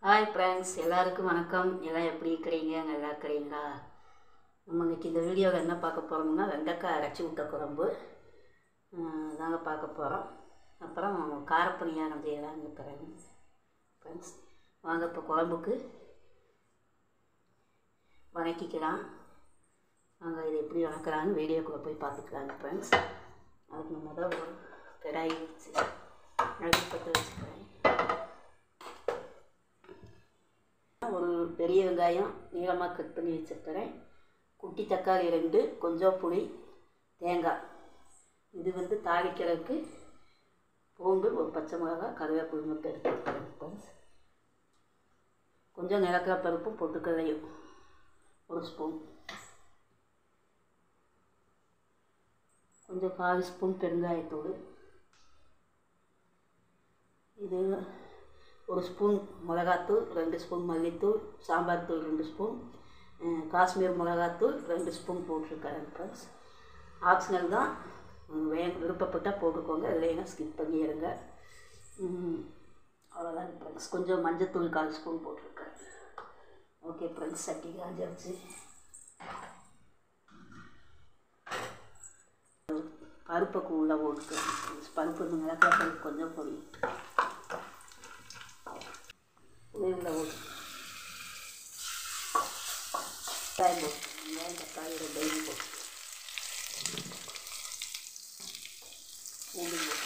Hi friends எல்லாருக்கும் வணக்கம் எல்லாம் எப்படி இருக்கிறீங்க நல்லா இருக்கிறீங்களா நம்ம இன்னைக்கு இந்த வீடியோவில் என்ன பார்க்க போகிறோம்னா வெண்டைக்காய் அரைச்சி விட்ட குழம்பு ஆஹ் தாங்க பார்க்க போகிறோம் அப்புறம் காரப்பணியாரம் செய்யலாம்னு இருக்கிறேங்க ஃப்ரெண்ட்ஸ் வாங்க இப்போ குழம்புக்கு வணக்கிக்கலாம் வாங்க இது எப்படி வணக்கலான்னு வீடியோக்குள்ளே போய் பார்த்துக்கலாங்க ஃப்ரெண்ட்ஸ் அதுக்கு நம்ம தான் ஒரு கடாய் வச்சு அடுப்பத்தை வச்சுக்கிறேன் ஒரு பெரிய வெங்காயம் நீளமாக கட் பண்ணி வச்சுருக்கிறேன் குட்டி தக்காளி ரெண்டு கொஞ்சம் புளி தேங்காய் இது வந்து தாளிக்கிறதுக்கு பூண்டு ஒரு பச்சை மிளகாய் கருவேப்பிலை மட்டும் எடுத்து வைக்கிறேன் ஃப்ரெண்ட்ஸ் கொஞ்சம் நிலக்காய் பருப்பும் பொட்டுக்கடலையும் ஒரு ஸ்பூன் கொஞ்சம் கால் ஸ்பூன் பெருங்காயத்தூள் இது ஒரு ஸ்பூன் மிளகாத்தூள் ரெண்டு ஸ்பூன் மல்லித்தூள் சாம்பார் தூள் ரெண்டு ஸ்பூன் அஹ் காஷ்மீர் மிளகாத்தூள் ரெண்டு ஸ்பூன் போட்டிருக்கேன் ஃப்ரெண்ட்ஸ் ஆப்ஷனல் தான் உம் வே விருப்பப்பட்டால் போட்டுக்கோங்க இல்லைன்னா ஸ்கிப் பண்ணிடுங்க உம் அவ்வளோதான் ஃப்ரெண்ட்ஸ் கொஞ்சம் மஞ்சத்தூள் கால் ஸ்பூன் போட்டிருக்கேன் ஓகே ஃப்ரெண்ட்ஸ் சட்டி காஞ்சாச்சு பருப்புக்கு உள்ளே போட்டுக்கிறேன் பருப்பு இந்த மிளகாய் பருப்பு கொஞ்சம் பொடி உள்ள போட்டு வெங்காயம் போட்டு வெங்காயம் தக்காளி ரெண்டையும் போட்டு பூண்டு போட்டு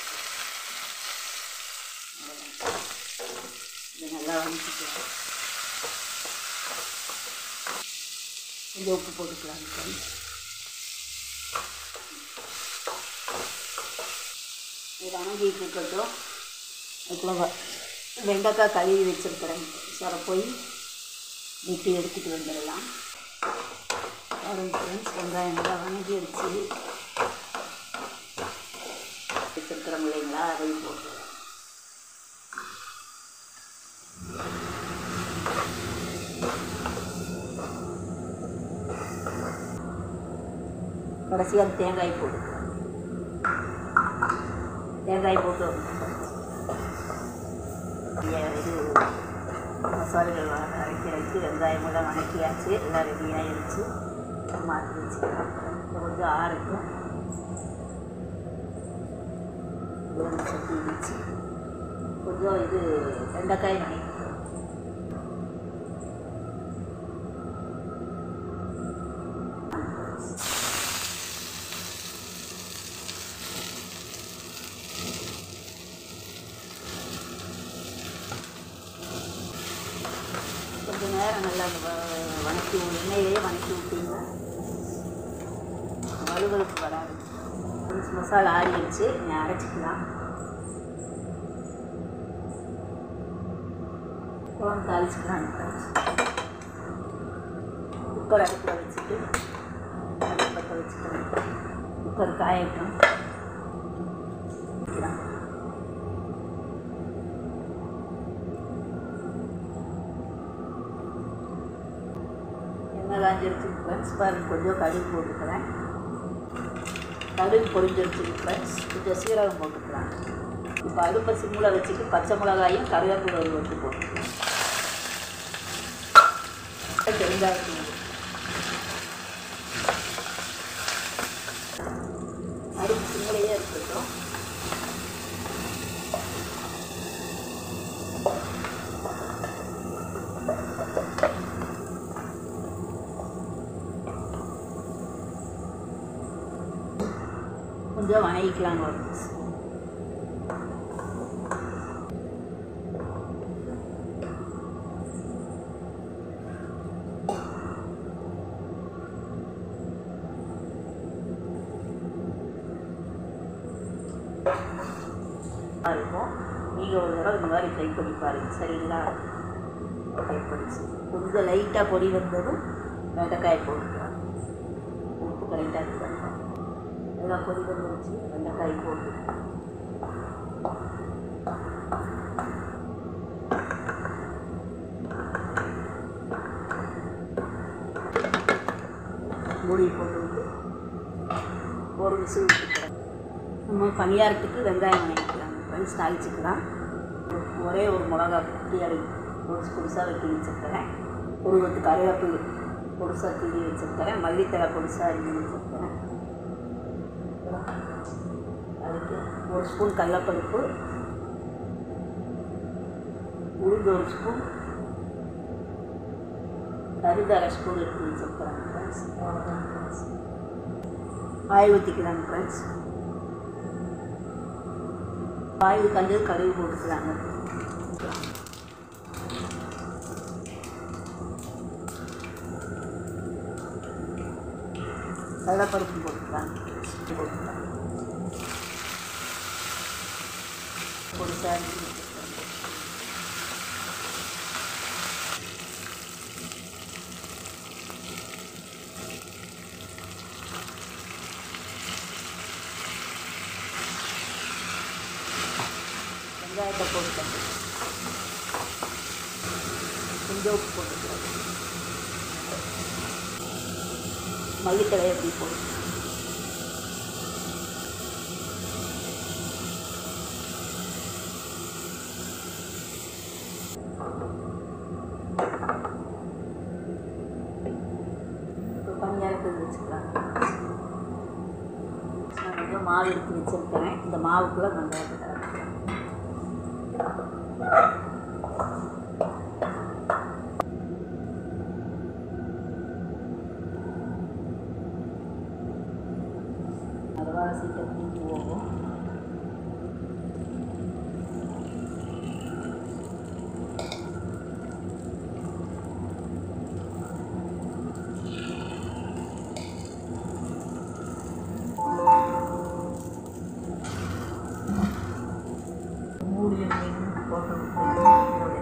அவ்வளவுதான். இதை நல்லா வதக்கிக்கலாம் கொஞ்சம் உப்பு போட்டுக்கலாம் friends. இது வணங்கிட்டு இருக்கட்டும் அதுக்குள்ள வ- வெண்டைக்காய் கழுவி வச்சுருக்கிறேன் சாரை போய் வெட்டி எடுத்துகிட்டு வந்துடலாம் பாருங்க ஃப்ரெண்ட்ஸ் வெங்காயம் நல்லா வணங்கி வச்சு வச்சுருக்கிறோம் இல்லைங்களா அதையும் போட்டு கடைசியாக தேங்காய் போட்டு தேங்காய் போட்டு இங்கே இது மசாலைகள் வ- அரைக்கிறதுக்கு வெங்காயமெல்லாம் வணக்கியாச்சு எல்லாம் ரெடி ஆயிடுச்சு மாற்றி வச்சுக்கலாம் இப்போ கொஞ்சம் ஆறட்டும் ஒரு சட்டி வச்சு கொஞ்சம் இது வெண்டைக்காய் வணக்கிக்கலாம் கொஞ்சம் நேரம் நல்லா வ- வணக்கி வி- எண்ணெயிலேயே வணக்கி விட்டீங்கன்னா வலுவலுப்பு வராது கொஞ்சம் மசாலா ஆறிடுச்சு நீ அரைச்சிக்கலாம் குழம்பு தாளிச்சுக்கலாம் குக்கர் அடுப்பில் வச்சுட்டு அடுப்பத்தை வச்சுக்கிறேன் குக்கர் காயட்டும் வைக்கலாம். எண்ணெய் காஞ்சிருச்சு ஃப்ரெண்ட்ஸ் பாருங்க கொஞ்சம் கடுகு போட்டுக்கிறேன் கடுகு பொரிஞ்சிருச்சு ஃப்ரெண்ட்ஸ் கொஞ்சம் சீரகம் போட்டுக்கலாம் இப்போ அடுப்பை சிம்மில் வச்சுட்டு பச்சை மிளகாயும் கருவேப்பிலை வந்து போட்டுக்கலாம் பெருங்காயத்தூள் அடுப்பு சிம்மிலேயே இருக்கட்டும் கொஞ்சம் வணங்கிக்கலாம் ஒரு இருக்கும் நீங்கள் ஒரு தடவை இந்த மாதிரி ட்ரை பண்ணி பாருங்க சரிங்களா ட்ரை பண்ணி கொஞ்சம் லைட்டாக பொடி வந்ததும் வெண்டைக்காய் போட்டுக்கலாம் உப்பு கரெக்டாக இருக்கணும் எல்லாம் கொதி வந்துருச்சு வெண்டைக்காய் போட்டு மூடி போட்டு விட்டு ஒரு விசில் விட்டுக்கிறேன் நம்ம பணியாரத்துக்கு வெங்காயம் வணங்கிக்கலாம் ஃப்ரெண்ட்ஸ் தாளிச்சுக்கலாம் ஒரே ஒரு மிளகா குட்டி அரை பொடிசு பொடிசாக வெட்டி வச்சுருக்கிறேன் ஒரு கொத்து கருவேப்பிலை பொடிசாக கிள்ளி வச்சுருக்கிறேன் மல்லித்தலை பொடிசாக அரிஞ்சு வச்சுருக்கிறேன் அதுக்கு ஒரு ஸ்பூன் கடலப்பருப்பு உளுந்து ஒரு ஸ்பூன் கருது அரை ஸ்பூன் எடுத்து வச்சுருக்கிறேன் ஃப்ரெண்ட்ஸ் அவ்வளோதான் ஃப்ரெண்ட்ஸ் ஆயில் ஊற்றிக்கிறாங்க ஃப்ரெண்ட்ஸ் ஆயில் கண்டு கடுகு போட்டுக்கிறாங்க கடலைப்பருப்பு போட்டுக்கிறாங்க போட்டுக்கிறாங்க பொடிசாக அரிஞ்சு வச்சுருக்காங்க வெங்காயத்தை போட்டுக்கணும் கொஞ்சம் உப்பு போட்டுக்கலாம் மல்லித்தலை எப்படி போட்டு பணியாரத்தில் வச்சுக்கலாம் நான் கொஞ்சம் மாவு எடுத்து வச்சுருக்கிறேன் இந்த மாவுக்குள்ளே வெங்காயத்தை கலந்துக்கிறேன் அரைவாசி தண்ணி போகும் மூடி மீன் போட்டு விட்டு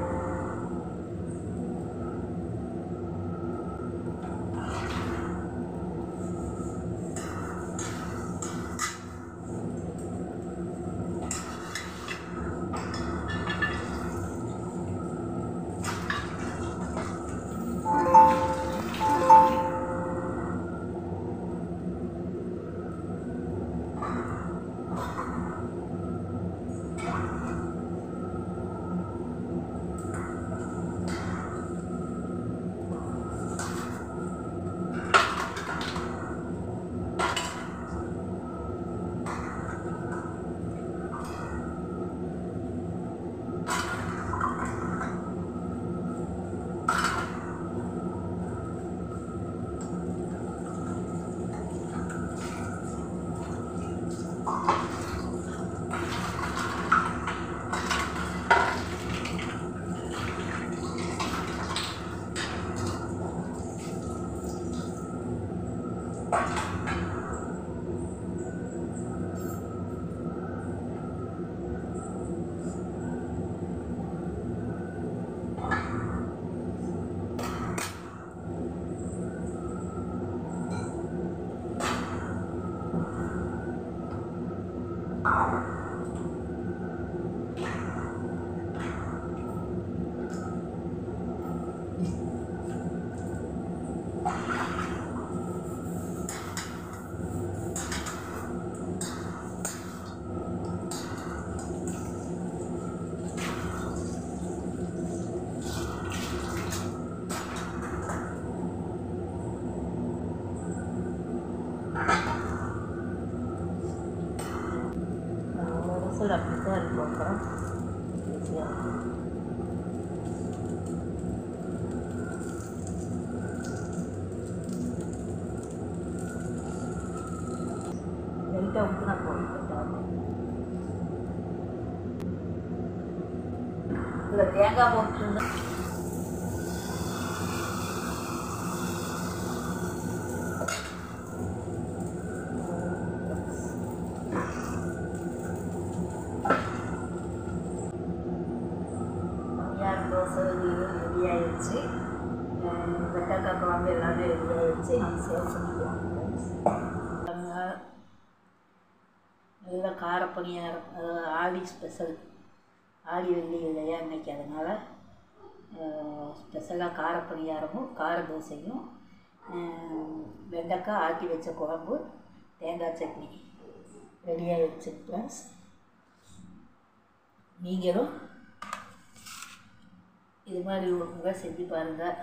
விசில் அப்படி தான் இருக்கும் அப்புறம் ஈஸியாக இருக்கும் லைட்டாக ஊற்றினா போதும் இதில் தேங்காய் போட்டுருந்தா பணியாரம் தோசை இது ரெடி ஆயிடுச்சு வெட்டக்காய் குழம்பு எல்லாமே ரெடி ஆயிடுச்சு நம்ம சேவ் பண்ணிக்கலாம் பாருங்க, நல்ல கார பணியாரம் அதாவது ஆடி ஸ்பெஷல் ஆடி வெள்ளி இல்லையா இன்னைக்கு அதனால் ஸ்பெஷலாக கார பணியாரமும் கார தோசையும் அஹ், வெண்டைக்காய் ஆட்டி வச்ச குழம்பு தேங்காய் சட்னி ரெடி ஆயிடுச்சு ஃப்ரெண்ட்ஸ் நீங்களும் இது மாதிரி ஒரு முறை செஞ்சு பாருங்கள்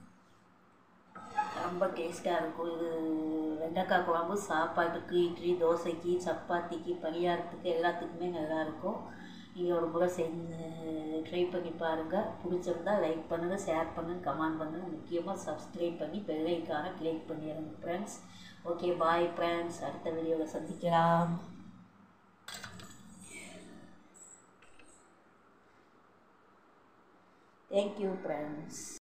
ரொம்ப டேஸ்ட்டாக இருக்கும் இது வெண்டைக்காய் குழம்பு சாப்பாட்டுக்கு இட்லி தோசைக்கு சப்பாத்திக்கு பணியாரத்துக்கு எல்லாத்துக்குமே நல்லாயிருக்கும் நீங்கள் ஒரு முறை செஞ்சு ட்ரை பண்ணி பாருங்கள் பிடிச்சிருந்தா லைக் பண்ணுங்கள் ஷேர் பண்ணுங்கள் கமெண்ட் பண்ணுங்கள் முக்கியமாக சப்ஸ்கிரைப் பண்ணி பெல்லைக்கான கிளிக் பண்ணிடுங்க ஃப்ரெண்ட்ஸ் ஓகே பாய் ஃப்ரெண்ட்ஸ் அடுத்த வீடியோவில் சந்திக்கலாம் தேங்க்யூ ஃப்ரெண்ட்ஸ்